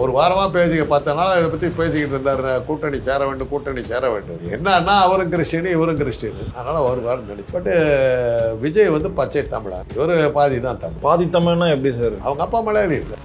ஒரு வாரமாக பேசி பத்து நாளாக இதை பற்றி பேசிக்கிட்டு இருந்தார் கூட்டணி சேர வேண்டும் கூட்டணி சேர வேண்டும் என்னன்னா அவரும் கிறிஸ்டின் இவரும் கிறிஸ்டின் அதனால் வருவார்னு நினச்சி பட் விஜய் வந்து பச்சை தமிழர் இவர் பாதி தான் தமிழ் பாதி தமிழ்னா எப்படி சார் அவங்க அப்பா மலையாளி இல்லை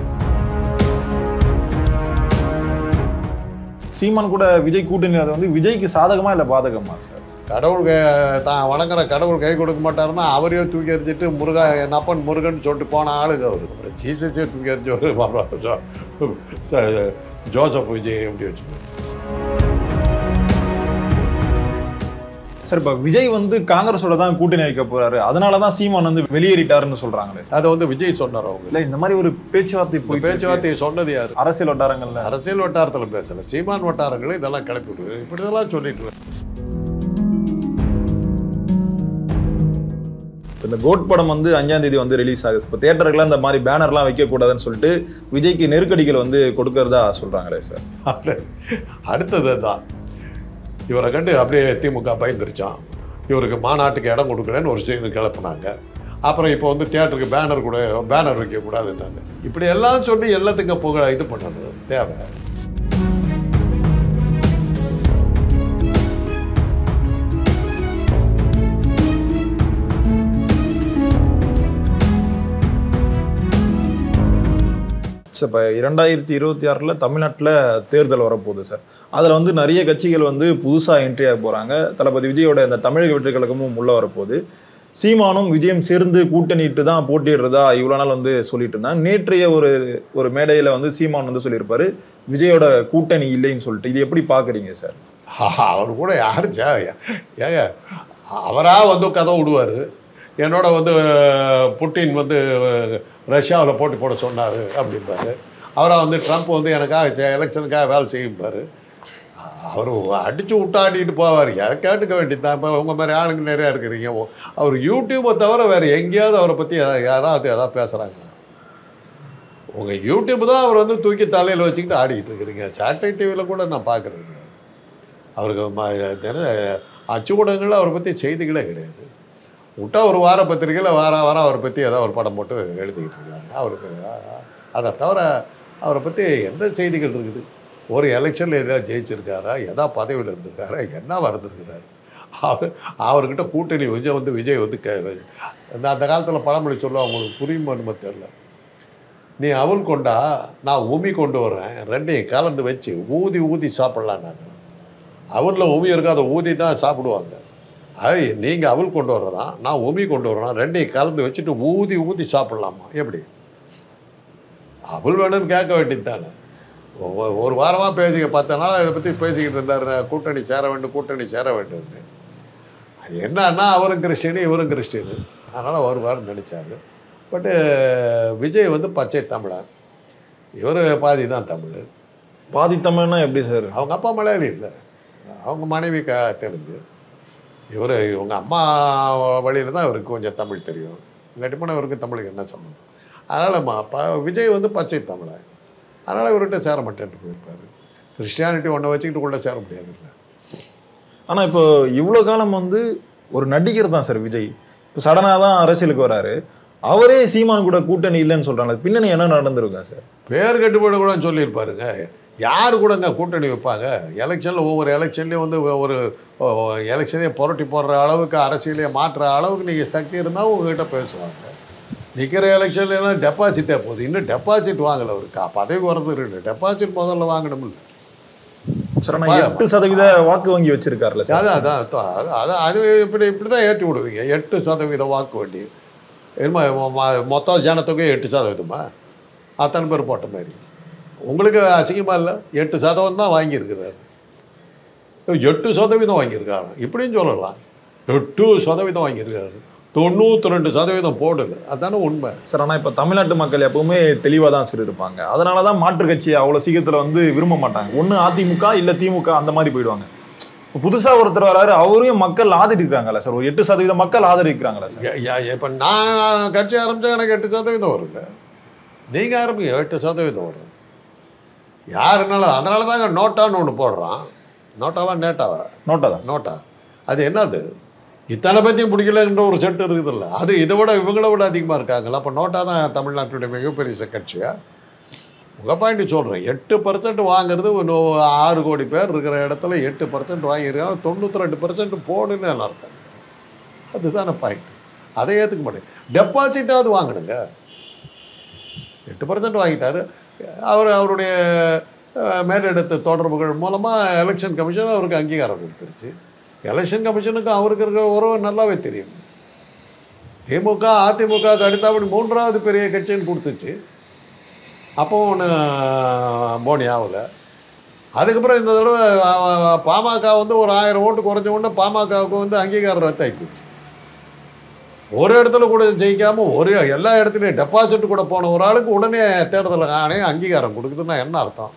சீமான் கூட விஜய் கூட்டணி அது வந்து விஜய்க்கு சாதகமா இல்ல பாதகமா சார் கடவுள் கை- தான் வணங்குற கடவுள் கை கொடுக்க மாட்டாருன்னா அவரையே தூக்கி எறிஞ்சிட்டு முருகா என் அப்பன் முருகன் சொல்லிட்டு போன ஆளுங்க அவர் அப்புறம் ஜீசஸே தூக்கி எறிஞ்சு ஒரு பாப்பா ஜோ- ச- ஜோசப் விஜய் எப்படி வச்சுக்கோ சார் இப்ப விஜய் வந்து காங்கிரஸோட தான் கூட்டணி வைக்க போறாரு அதனால தான் சீமான் வந்து வெளியேறிட்டாருன்னு சொல்றாங்களே அதை வந்து விஜய் சொன்னார் அவங்க இல்ல இந்த மாதிரி ஒரு பேச்சுவார்த்தை இந்த போய் பேச்சுவார்த்தையை சொன்னது யாரு அரசியல் வட்டாரங்கள்ல அரசியல் வட்டாரத்தில் பேசல சீமான் வட்டாரங்களும் இதெல்லாம் கிளப்பி விடு இப்படி இதெல்லாம் சொல்லிட்டு இருக்கு. இந்த கோட் படம் வந்து அஞ்சாம் தேதி வந்து ரிலீஸ் ஆகுது இப்போ தேட்டருக்குலாம் இந்த மாதிரி பேனர்லாம் வைக்க கூடாதுன்னு சொல்லிட்டு விஜய்க்கு நெருக்கடிகள் வந்து கொடுக்கறதா சொல்றாங்களே சார் அது அடுத்தது தான் இவரை கண்டு அப்படியே திமுக பயந்துருச்சான் இவருக்கு மாநாட்டுக்கு இடம் கொடுக்குறேன்னு ஒரு செய்தி கிளப்புனாங்க அப்புறம் இப்போ வந்து தியேட்டருக்கு பேனர் கூட பேனர் வைக்கக்கூடாதுன்னாங்க இப்படி எல்லாம் சொல்லி எல்லாத்துக்கும் புக இது பண்ணணும் தேவை சார் இப்போ இரண்டாயிரத்தி இருபத்தி ஆறில் தமிழ்நாட்டில் தேர்தல் வரப்போகுது சார் அதில் வந்து நிறைய கட்சிகள் வந்து புதுசாக என்ட்ரி ஆக போகிறாங்க தளபதி விஜயோட இந்த தமிழக வெற்றி கழகமும் உள்ள வரப்போகுது சீமானும் விஜயம் சேர்ந்து கூட்டணிட்டு தான் போட்டியிடுறதா இவ்வளோ நாள் வந்து சொல்லிட்டு இருந்தாங்க நேற்றைய ஒரு ஒரு மேடையில் வந்து சீமான் வந்து சொல்லியிருப்பாரு விஜயோட கூட்டணி இல்லைன்னு சொல்லிட்டு இது எப்படி பார்க்குறீங்க சார் ஆஹா, அவர் கூட யாரு ஜா- ஏங்க அவராக வந்து கதை விடுவார் என்னோட வந்து புட்டின் வந்து ரஷ்யாவில் போட்டி போட சொன்னார் அப்படிம்பாரு அவராக வந்து ட்ரம்ப் வந்து எனக்காக எலெக்ஷனுக்காக வேலை செய்யும்பாரு அவர் அடித்து விட்டாடிட்டு போவார் எனக்கு கேட்டுக்க வேண்டியது தான் இப்போ உங்கள் மாதிரி ஆளுங்க நிறையா இருக்கிறீங்க ஓ, அவர் யூடியூப்பை தவிர வேறு எங்கேயாவது அவரை பற்றி யாராவது எதாவது பேசுகிறாங்க உங்கள் யூடியூப் தான் அவர் வந்து தூக்கி தலையில் வச்சுக்கிட்டு ஆடிக்கிட்டு இருக்கிறீங்க சேட்டலைட் டிவியில் கூட நான் பார்க்குறேன் அவருக்கு ம- தின அச்சுக்கூடங்களில் அவரை பற்றி செய்திகளே கிடையாது விட்டா ஒரு வார பத்திரிக்கையில் வார வாரம் அவரை பற்றி ஏதோ ஒரு படம் போட்டு எழுதிக்கிட்டு இருக்காங்க அவருக்கு அ- அதை தவிர அவரை பற்றி எந்த செய்திகள் இருக்குது ஒரு எலெக்ஷனில் எதாவது ஜெயிச்சிருக்காரா எதா பதவியில் இருந்திருக்காரா என்ன இருந்திருக்கிறாரு அவர் அவர்கிட்ட கூட்டணி விஜய் வந்து விஜய் வந்து க அந்த அந்த காலத்தில் பழமொழி சொல்ல அவங்களுக்கு புரியுமான்னு தெரியல நீ அவல் கொண்டா நான் உமி கொண்டு வரேன் ரெண்டையும் கலந்து வச்சு ஊதி ஊதி சாப்பிட்லாம் நாங்கள் அவரில் உமி இருக்காத ஊதி தான் சாப்பிடுவாங்க அது நீங்கள் அவல் கொண்டு வர்றதா நான் உமி கொண்டு வரேன் ரெண்டையும் கலந்து வச்சுட்டு ஊதி ஊதி சாப்பிட்லாமா எப்படி அவள் வேணும்னு கேட்க வேண்டியது தானே ஒ- ஒரு வாரமாக பேசி பத்து நாளாக இதை பற்றி பேசிக்கிட்டு இருந்தார் கூட்டணி சேர வேண்டும் கூட்டணி சேர வேண்டும்னு அது என்னன்னா அவரும் கிறிஸ்டின் இவரும் கிறிஸ்டின் அதனால் வருவார்னு நினச்சாரு பட்டு விஜய் வந்து பச்சை தமிழர் இவர் பாதி தான் தமிழ் பாதி தமிழ்னா எப்படி சார் அவங்க அப்பா மலையாளி இல்லை அவங்க மனைவி க தெலுங்கு இவர் இவங்க அம்மா வழியில் தான் இவருக்கு கொஞ்சம் தமிழ் தெரியும் இல்லாட்டி போனால் இவருக்கு தமிழுக்கு என்ன சம்மந்தம் அதனால் ம ப விஜய் வந்து பச்சை தமிழன் அதனால் இவர்கிட்ட சேர மாட்டேன்ட்டு போயிருப்பார் கிறிஸ்டியானிட்டி ஒன்றை வச்சுக்கிட்டு கூட சேர முடியாதுல்ல ஆனா இப்போ இவ்வளவு காலம் வந்து ஒரு நடிகர் தான் சார் விஜய் இப்போ சடனாக தான் அரசியலுக்கு வராரு அவரே சீமான் கூட கூட்டணி இல்லைன்னு சொல்றாங்க பின்னணி என்ன நடந்திருக்கா சார் பேர் கட்டுப்பாடு கூட சொல்லியிருப்பாருங்க யார் கூடங்க கூட்டணி வைப்பாங்க எலெக்ஷனில் ஒவ்வொரு எலெக்ஷன்லேயும் வந்து ஒரு எலெக்ஷனே புரட்டி போடுற அளவுக்கு அரசியலே மாற்றுற அளவுக்கு நீங்கள் சக்தி இருந்தால் உங்ககிட்ட பேசுவாங்க நிற்கிற எலெக்ஷன்லாம் டெபாசிட்டே போகுது இன்னும் டெபாசிட் வாங்கலை அவருக்கு பதவி வரது இருக்கு டெபாசிட் முதல்ல வாங்கணும்ல சார் ஆனா எட்டு சதவீத வாக்கு வங்கி வச்சிருக்காருல்ல சார் அதான் அதான் அதான். அது அது அது இப்படி இப்படி தான் ஏற்றி விடுவீங்க எட்டு சதவீத வாக்கு வண்டி என்னமா மொ- மொ- மொத்த ஜனத்தொகை எட்டு சதவீதமா அத்தனை பேர் போட்ட மாதிரி உங்களுக்கு அசிங்கமா இல்லை எட்டு சதவீதம் தான் வாங்கியிருக்கிறாரு எட்டு சதவீதம் வாங்கியிருக்காரு இப்படியும் சொல்லலாம் எட்டு சதவீதம் வாங்கியிருக்காரு தொண்ணூற்றி ரெண்டு சதவீதம் போடல அதானே உண்மை சார் ஆனா இப்போ தமிழ்நாட்டு மக்கள் எப்பவுமே தெளிவா தான் சார் இருப்பாங்க அதனால தான் மாற்று கட்சி அவ்வளவு சீக்கிரத்துல வந்து விரும்ப மாட்டாங்க ஒண்ணு அதிமுக இல்ல திமுக அந்த மாதிரி போயிடுவாங்க இப்போ புதுசா ஒருத்தர் வராரு அவரையும் மக்கள் ஆதரிக்கிறாங்கல்ல சார் ஒரு எட்டு சதவீத மக்கள் ஆதரிக்கிறாங்களா சார் இப்போ நான் கட்சி ஆரம்பித்தா எனக்கு எட்டு சதவீதம் வரும்ல நீங்கள் ஆரம்பிங்க எட்டு சதவீதம் வரும் யாருனாலும் அதனால தாங்க நோட்டான்னு ஒன்று போடுறான் நோட்டாவா நேட்டாவா நோட்டா தான் நோட்டா அது என்னது இத்தனை பற்றியும் பிடிக்கலன்ற ஒரு செட்டு இருக்குதுல்ல அது இதை விட இவங்கள விட அதிகமாக இருக்காங்கல்ல அப்போ நோட்டா தான் தமிழ்நாட்டுடைய மிகப்பெரிய ச- கட்சியா உங்கள் பாயிண்ட் சொல்கிறேன் எட்டு பர்சன்ட் வாங்குறது இன்னும் ஆறு கோடி பேர் இருக்கிற இடத்துல எட்டு பர்சன்ட் வாங்கியிருக்காங்க தொண்ணூற்றி ரெண்டு பர்சன்ட் போடுன்னு அர்த்தம் அதுதானே பாயிண்ட் அதை ஏற்றுக்க மாட்டேன் டெபாசிட்டாவது வாங்கணுங்க எட்டு பர்சன்ட் வாங்கிட்டாரு அவர் அவருடைய அஹ், மேலிடத்து தொடர்புகள் மூலமாக எலெக்ஷன் கமிஷன் அவருக்கு அங்கீகாரம் கொடுத்துருச்சு எலெக்ஷன் கமிஷனுக்கு அவருக்கு இருக்கிற உறவு நல்லாவே தெரியும் திமுக அதிமுக அடுத்தபடி மூன்றாவது பெரிய கட்சின்னு கொடுத்துச்சு அப்போ ஒன்று போனி ஆகலை அதுக்கப்புறம் இந்த தடவை அஹ், அஹ், பாமக வந்து ஒரு ஆயிரம் ஓட்டு குறைஞ்ச உடனே பாமகவுக்கு வந்து அங்கீகாரம் ரத்தாகி போச்சு ஒரு இடத்துல கூட ஜெயிக்காம ஒரு எல்லா இடத்துலையும் டெபாசிட் கூட போன ஒரு ஆளுக்கு உடனே தேர்தல் ஆணையம் அங்கீகாரம் கொடுக்குதுன்னா என்ன அர்த்தம்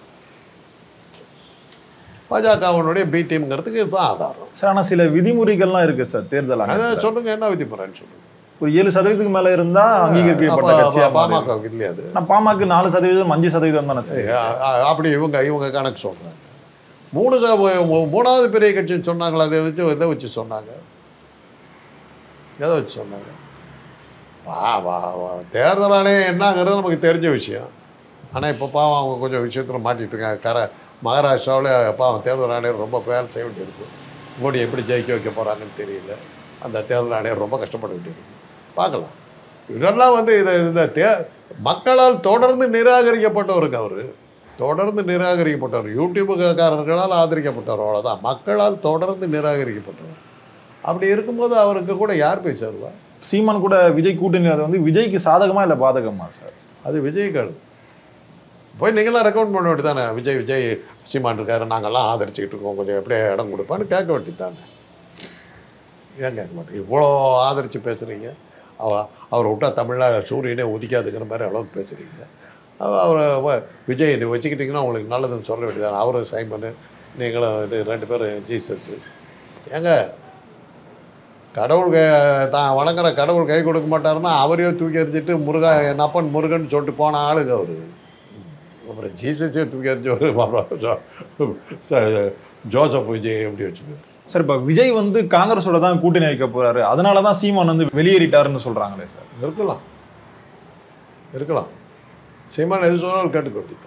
பாஜகவினுடைய பி டீம்ங்கிறதுக்கு இதுதான் ஆதாரம் சார் ஆனா சில விதிமுறைகள்லாம் இருக்கு சார் தேர்தல் அதை ஆணையத்துல. சொல்லுங்க என்ன விதிமுறைன்னு சொல்லுங்க ஒரு ஏழு சதவீதத்துக்கு மேல இருந்தா அங்கீகரிக்கப்பட்ட கட்சியா அப்ப பாமக இல்லையா அது நான் பாமக நாலு சதவீதம் அஞ்சு சதவீதம் தானே சார் அ- அ- அப்படி இவங்க இவங்க கணக்கு சொல்றாங்க மூணு ச- மூ- மூணாவது பெரிய கட்சின்னு சொன்னாங்களா அதை வச்சு எதை வச்சு சொன்னாங்க எதை வச்சு சொன்னாங்க வா வா வா தேர்தல் ஆணையம் என்னங்கிறது நமக்கு தெரிஞ்ச விஷயம் ஆனால் இப்போ பாவம் அவங்க கொஞ்சம் விஷயத்தில் மாட்டிட்டு இருக்காங்க கர மகாராஷ்டிராவில் பாவம் தேர்தல் ஆணையர் ரொம்ப வேலை செய்ய வேண்டியிருக்கு மோடி எப்படி ஜெயிக்க வைக்க போகிறாங்கன்னு தெரியல அந்த தேர்தல் ஆணையர் ரொம்ப கஷ்டப்பட வேண்டியிருக்கு பார்க்கலாம் இதெல்லாம் வந்து இதை இந்த தே மக்களால் தொடர்ந்து நிராகரிக்கப்பட்டவருக்கு அவர் தொடர்ந்து நிராகரிக்கப்பட்டவர் யூடியூபுக்காரர்களால் ஆதரிக்கப்பட்டவர் அவ்வளோதான் மக்களால் தொடர்ந்து நிராகரிக்கப்பட்டவர் அப்படி இருக்கும்போது அவருக்கு கூட யார் போய் சேருவா சீமான் கூட விஜய் கூட்டணி அது வந்து விஜய்க்கு சாதகமா இல்ல பாதகமா சார் அது விஜய்கள் போய் நீங்களாம் ரெக்கமெண்ட் பண்ண வேண்டியதானே விஜய் விஜய் சீமான் இருக்காரு நாங்கள்லாம் ஆதரிச்சுக்கிட்டு இருக்கோம் கொஞ்சம் எப்படியே இடம் கொடுப்பான்னு கேட்க வேண்டியதானே ஏன் கேட்க மாட்டேங்க இவ்வளோ ஆதரித்து பேசுகிறீங்க அவ அவரை விட்டா தமிழ்நாடு சூரியனே உதிக்காதுங்கிற மாதிரி அளவுக்கு பேசுகிறீங்க அவரை வ- விஜய் இது வச்சுக்கிட்டிங்கன்னா உங்களுக்கு நல்லதுன்னு சொல்ல வேண்டியதானே அவரும் சைமனு நீங்களும் இது ரெண்டு பேரும் ஜீசஸ் ஏங்க கடவுள் கை- தான் வணங்குற கடவுள் கை கொடுக்க மாட்டாருன்னா அவரையே தூக்கி எறிஞ்சிட்டு முருகா என் அப்பன் முருகன் சொல்லிட்டு போன ஆளுங்க அவர் அப்புறம் ஜீசஸே தூக்கி எறிஞ்சவர் அப்புறம் ஜோ- ச- ஜோசப் விஜய் எப்படி வச்சுக்கோ சார் இப்ப விஜய் வந்து காங்கிரஸோட தான் கூட்டணி வைக்க போறாரு அதனாலதான் சீமான் வந்து வெளியேறிட்டாருன்னு சொல்றாங்களே சார் இருக்கலாம் இருக்கலாம் சீமான் எது சொன்னாலும் கேட்டுக்க வேண்டியது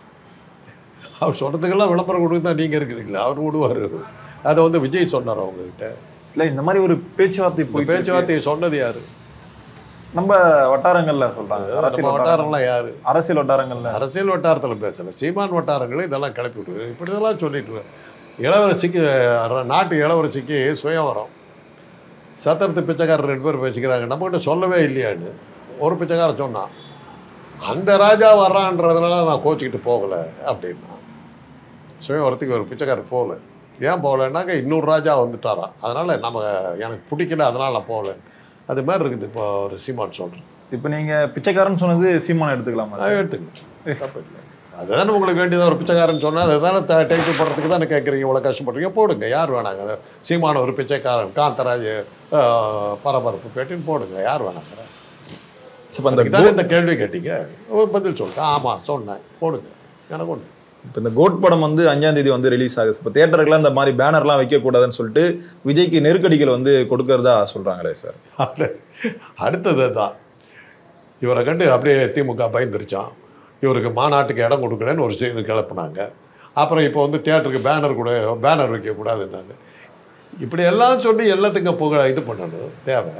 அவர் சொல்கிறதுக்கெல்லாம் விளம்பரம் கொடுக்க தான் நீங்கள் இருக்கிறீங்களா அவர் விடுவார் அதை வந்து விஜய் சொன்னார் அவங்ககிட்ட இல்ல இந்த மாதிரி ஒரு பேச்சுவார்த்தை இப்போ போய் பேச்சுவார்த்தையை சொன்னது யாரு நம்ம வட்டாரங்கள்ல சொல்றாங்க நம்ம அரசியல் வட்டாரம் வட்டாரம்லாம் யாரு அரசியல் வட்டாரங்கள்ல அரசியல் வட்டாரத்தில் பேசலை சீமான் வட்டாரங்களே இதெல்லாம் கிளப்பி விட்டு இப்படி இதெல்லாம் சொல்லிட்டு இளவரசிக்கு அஹ், நாட்டு இளவரசிக்கு சுயவரம் சத்திரத்து பிச்சைக்காரர் ரெண்டு பேர் பேசிக்கிறாங்க நம்மகிட்ட சொல்லவே இல்லையான்னு ஒரு பிச்சைக்காரன் சொன்னான் அந்த ராஜா வர்றான்றதுனால நான் கோச்சிக்கிட்டு போகலை அப்படின்னா சுயவரத்துக்கு ஒரு பிச்சைக்காரர் போகல ஏன் போகலைன்னாக்க இன்னொரு ராஜா வந்துட்டாராம் அதனால் நம்ம எனக்கு பிடிக்கல அதனால் நான் போகல அது மாதிரி இருக்குது இப்போ ஒரு சீமான் சொல்கிறது இப்ப நீங்க பிச்சைக்காரன் சொன்னது சீமான் எடுத்துக்கலாமா சார் நான் எடுத்துக்கங்க தப்பு இல்லை அதுதானே உங்களுக்கு வேண்டியது ஒரு பிச்சைக்காரன் சொன்னால் அதை தானே டைட்டில் பண்ணுறதுக்கு தானே கேட்குறீங்க இவ்வளோ கஷ்டப்படுறீங்க போடுங்க யார் வேணாங்க சீமான ஒரு பிச்சைக்காரன் காந்தராஜ் ஆஹ், பரபரப்பு பேட்டின்னு போடுங்க யார் வேணாங்க இப்ப அந்த தானே இந்த கேள்வி கேட்டீங்க ஒரு பதில் சொல்லிட்டேன் ஆமாம் சொன்னேன் போடுங்க எனக்கு ஒன்று இப்ப இந்த கோட் படம் வந்து அஞ்சாம் தேதி வந்து ரிலீஸ் ஆகுது இப்போ தேட்டருக்குலாம் இந்த மாதிரி பேனர்லாம் வைக்க கூடாதுன்னு சொல்லிட்டு விஜய்க்கு நெருக்கடிகள் வந்து கொடுக்கறதா சொல்றாங்களே சார் அடுத்தது தான் இவரை கண்டு அப்படியே திமுக பயந்துருச்சான் இவருக்கு மாநாட்டுக்கு இடம் கொடுக்கலன்னு ஒரு செய்தி கிளப்புனாங்க அப்புறம் இப்போ வந்து தியேட்டருக்கு பேனர் கூட பேனர் வைக்கக்கூடாதுன்னாங்க இப்படி எல்லாம் சொல்லி எல்லாத்துக்கும் புகழ இது பண்ணணும் தேவை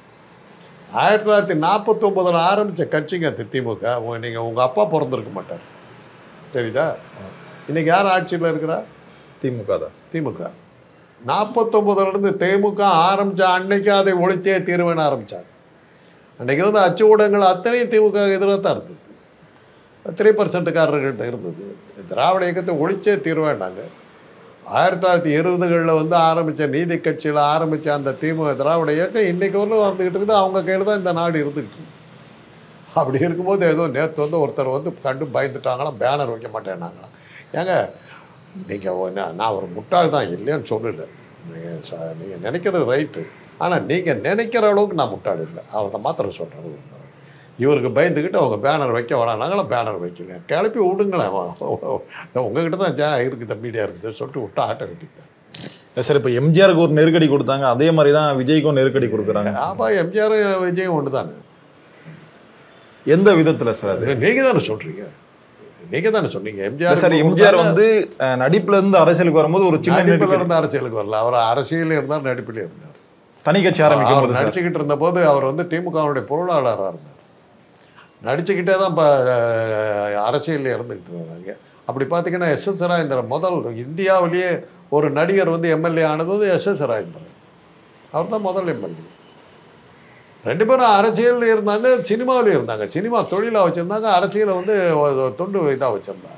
ஆயிரத்தி தொள்ளாயிரத்தி நாற்பத்தொம்போதில் ஆரம்பித்த கட்சிங்க அது திமுக நீங்கள் உங்கள் அப்பா பிறந்திருக்க மாட்டார் தெரியுதா இன்னைக்கு யார் ஆட்சியில் இருக்கிறா திமுக தான் திமுக நாற்பத்தொம்போதுலேருந்து திமுக ஆரம்பித்த அன்னைக்கு அதை ஒழித்தே தீர்வேன்னு ஆரம்பித்தாங்க அன்னைக்கு இருந்த அச்சு ஊடகங்கள் அத்தனையும் திமுக எதிராக தான் இருந்தது த்ரீ பர்சன்ட்டுக்காரர்கள்ட்ட இருந்தது திராவிட இயக்கத்தை ஒழிச்சே தீர்வேண்டாங்க ஆயிரத்தி தொள்ளாயிரத்தி இருபதுகளில் வந்து ஆரம்பித்த நீதி கட்சியில் ஆரம்பித்த அந்த திமுக திராவிட இயக்கம் இன்றைக்கு வரலும் வந்துக்கிட்டு இருக்குது அவங்க கையில் தான் இந்த நாடு இருந்துக்கிட்டு இருக்கு அப்படி இருக்கும்போது ஏதோ நேற்று வந்து ஒருத்தர் வந்து கண்டு பயந்துட்டாங்களாம் பேனர் வைக்க மாட்டேன்னாங்களாம் ஏங்க நீங்கள் நான் ஒரு முட்டாள் தான் இல்லைன்னு சொல்லல நீங்கள் நீங்கள் நினைக்கிறது ரைட்டு ஆனால் நீங்கள் நினைக்கிற அளவுக்கு நான் முட்டாள் இல்லை அவரை மாத்திரம் சொல்கிறேன் இவருக்கு பயந்துக்கிட்டு அவங்க பேனர் வைக்க வேணாம் பேனர் வைக்கல கிளப்பி விடுங்களேன் உங்ககிட்ட தான் ஜா இருக்குது மீடியா இருக்குது சொல்லிட்டு விட்டு ஆட்டை கட்டிட்டேன் சார் இப்போ எம்ஜிஆருக்கு ஒரு நெருக்கடி கொடுத்தாங்க அதே மாதிரி தான் விஜய்க்கும் நெருக்கடி கொடுக்குறாங்க ஆமாம் எம்ஜிஆர் விஜயம் ஒன்று தானே எந்த விதத்துல சார் அது நீங்கள் தானே சொல்கிறீங்க நீங்க தானே சொன்னீங்க இல்ல எம்ஜிஆர் சார் எம்ஜிஆர் வந்து அஹ், நடிப்புல இருந்து அரசியலுக்கு வரும்போது ஒரு சின்ன நடிப்புல நெருக்கடி. இருந்து அரசியலுக்கு வரல அவர் அரசியல் இருந்தார் நடிப்பிலே இருந்தார் தனி கட்சி ஆரம்பிக்கும் அவர் போது சார் நடிச்சுக்கிட்டு இருந்தபோது அவர் வந்து திமுகவுடைய பொருளாளராக இருந்தார் நடிச்சுக்கிட்டே தான் இப்போ அரசியலில் இருந்துக்கிட்டு இருந்தாங்க அப்படி பார்த்தீங்கன்னா எஸ் எஸ் ராஜேந்திரன் முதல் இந்தியாவிலேயே ஒரு நடிகர் வந்து எம்எல்ஏ ஆனது வந்து எஸ் எஸ் ராஜேந்திரன் அவர் தான் முதல் எம்எல்ஏ ரெண்டு பேரும் அரசியல் இருந்தாங்க சினிமாவிலையும் இருந்தாங்க சினிமா தொழிலாக வச்சுருந்தாங்க அரசியலை வந்து ஒரு தொண்டு இதாக வச்சுருந்தாங்க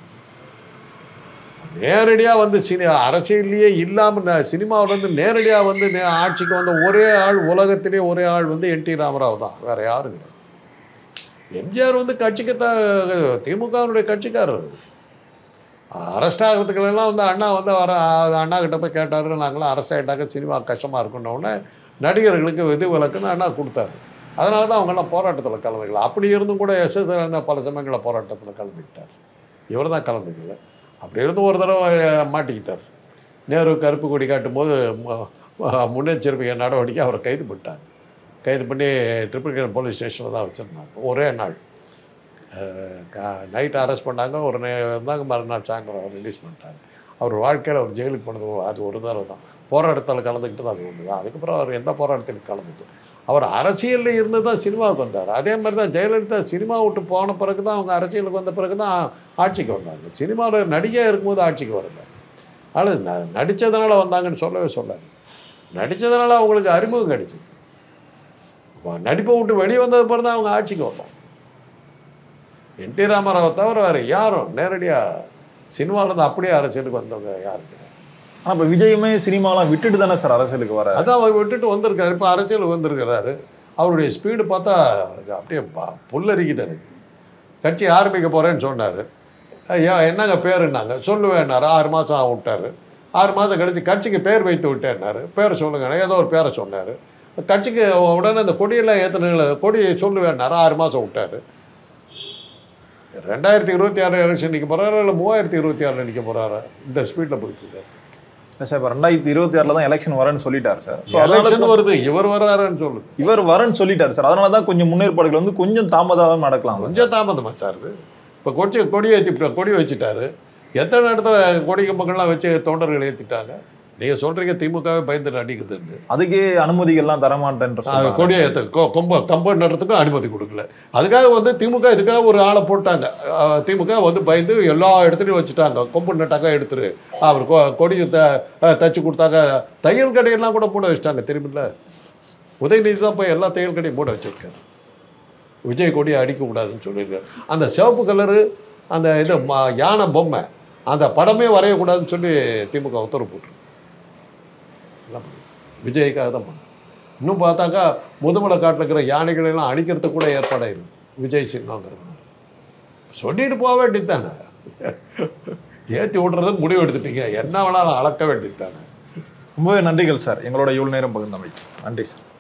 நேரடியாக வந்து சினி அரசியல்லையே இல்லாமல் சினிமாவிலேருந்து நேரடியாக வந்து நே- ஆட்சிக்கு வந்த ஒரே ஆள் உலகத்திலே ஒரே ஆள் வந்து என் டி ராமராவ் தான் வேற யாரும் கிடையாது எம்ஜிஆர் வந்து கட்சிக்கு தான் திமுகவினுடைய கட்சிக்காரர் அரெஸ்ட் ஆகிறதுக்கெல்லாம் வந்து அண்ணா வந்து வர அண்ணா கிட்ட போய் கேட்டாரு நாங்களாம் அரெஸ்ட் ஆகிட்டாக்க சினிமா கஷ்டமாக இருக்குன்ன உடனே நடிகர்களுக்கு விதி விலக்குன்னு அண்ணா கொடுத்தாரு அதனால தான் அவங்கெல்லாம் போராட்டத்தில் கலந்துக்கல அப்படி இருந்தும் கூட எஸ் எஸ் பல சமயங்களில் போராட்டத்தில் கலந்துக்கிட்டார் இவர் தான் கலந்துக்கல அப்படி இருந்து ஒரு தடவை மாட்டிக்கிட்டார் நேரு கருப்பு கொடி காட்டும் போது மு- மு- முன்னெச்சரிக்கை நடவடிக்கை அவரை கைது பண்ணிட்டாங்க கைது பண்ணி ட்ரிபிள் போலீஸ் ஸ்டேஷனில் தான் வச்சுருந்தாங்க ஒரே நாள் நைட் அரெஸ்ட் பண்ணாங்க ஒரு நே இருந்தாங்க மறுநாள் சாயந்தரம் ரிலீஸ் பண்ணிட்டாங்க அவர் வாழ்க்கையில் அவர் ஜெயிலுக்கு போனது அது ஒரு தடவை தான் போராட்டத்தில் கலந்துக்கிட்டு அது ஒன்று தான் அதுக்கப்புறம் அவர் எந்த போராட்டத்திலும் கலந்துட்டு அவர் அரசியலில் இருந்து தான் சினிமாவுக்கு வந்தார் அதே மாதிரி தான் ஜெயலலிதா சினிமா விட்டு போன பிறகு தான் அவங்க அரசியலுக்கு வந்த பிறகு தான் ஆட்சிக்கு வந்தாங்க சினிமாவில் நடிகையாக இருக்கும்போது ஆட்சிக்கு வரல ஆனால் ந நடித்ததுனால வந்தாங்கன்னு சொல்லவே சொல்லாது நடித்ததுனால அவங்களுக்கு அறிமுகம் கிடைச்சிது அப்ப நடிப்பை விட்டு வெளியே வந்தது பிறகு தான் அவங்க ஆட்சிக்கு வந்தாங்க என் டி ராமராவை தவிர வேறு யாரும் நேரடியாக சினிமாவிலேருந்து அப்படியே அரசியலுக்கு வந்தவங்க யாரும் கிடையாது ஆனா இப்ப விஜயுமே சினிமாலாம் விட்டுட்டு தானே சார் அரசியலுக்கு வர அதான் அவர் விட்டுட்டு வந்திருக்காரு இப்போ அரசியலுக்கு வந்திருக்கிறாரு அவருடைய ஸ்பீடு பார்த்தா அது அப்படியே ப- புல்லரிக்குது எனக்கு கட்சி ஆரம்பிக்க போகிறேன்னு சொன்னார் ஐயா என்னங்க பேருன்னாங்க சொல்லுவேன்னாரு ஆறு மாதம் விட்டார் ஆறு மாதம் கழிச்சு கட்சிக்கு பேர் வைத்து விட்டேன்னாரு பேர் சொல்லுங்க ஏதோ ஒரு பேரை சொன்னார் கட்சிக்கு உடனே அந்த கொடியெல்லாம் ஏற்றுனீங்கள கொடி சொல்லுவேன்னாரு ஆறு மாதம் விட்டார் ரெண்டாயிரத்தி இருபத்தி ஆறு எலெக்ஷன் நிற்க போகிறாரா இல்லை மூவாயிரத்தி இருபத்தி ஆறில் நிற்க போகிறாரா இந்த ஸ்பீடில் போயிட்டு இருக்காரு இல்ல சார் இப்ப ரெண்டாயிரத்தி இருபத்தி ஆறுல தான் எலெக்ஷன் வரேன்னு சொல்லிட்டார் சார் So, அதனால எலெக்ஷன் வருது இவர் வர்றாருன்னு சொல்லுது இவர் வரேன்னு சொல்லிட்டார் சார் அதனால தான் கொஞ்சம் முன்னேற்பாடுகள் வந்து கொஞ்சம் தாமதமாக நடக்கலாம் கொஞ்சம் தாமதமா சார் இது இப்போ கொச்சி கொடி ஏற்றி கொடி வச்சுட்டாரு எத்தனை இடத்துல கொடி கம்பங்கள்லாம் வச்சு தொண்டர்கள் ஏற்றிட்டாங்க நீங்கள் சொல்கிறீங்க திமுகவே பயந்து நடிக்குதுன்னு அதுக்கே அனுமதிகள்லாம் தரமாட்டேன்ற அது சொல்றாங்க. கொடியை ஏற்ற கொம்ப கம்ப நடுறதுக்கும் அனுமதி கொடுக்கல அதுக்காக வந்து திமுக இதுக்காக ஒரு ஆளை போட்டாங்க அஹ் திமுக வந்து பயந்து எல்லா இடத்துலையும் வச்சுட்டாங்க கொம்பு நட்டாக்கா எடுத்துரு அவர் கொ கொடியை த அஹ் தச்சு கொடுத்தாங்க தையல் கடையெல்லாம் கூட மூட வச்சுட்டாங்க திரும்பில உதயநிதி தான் போய் எல்லா தையல் கடையும் மூட வச்சிருக்காரு விஜய் கொடியை அடிக்கக்கூடாதுன்னு சொல்லியிருக்காரு அந்த சிவப்பு கலரு அந்த இது ம- யானை பொம்மை அந்த படமே வரையக்கூடாதுன்னு சொல்லி திமுக உத்தரவு போட்டுருக்கு எல்லாம் பண்ணி. விஜய்க்காக தான் பண்ண இன்னும் பார்த்தாக்கா முதுமலை காட்டில் இருக்கிற யானைகளை எல்லாம் அழிக்கிறதுக்கு கூட ஏற்பாடாயிருக்கு விஜய் சின்னங்கிறது சொல்லிட்டு போக வேண்டியது தானே ஏற்றி விடுறதுக்கு முடிவு எடுத்துட்டீங்க என்ன வேணாலும் அளக்க வேண்டியது தானே ரொம்பவே நன்றிகள் சார் எங்களோட இவ்வளவு நேரம் பகிர்ந்தமைக்கு நன்றி சார்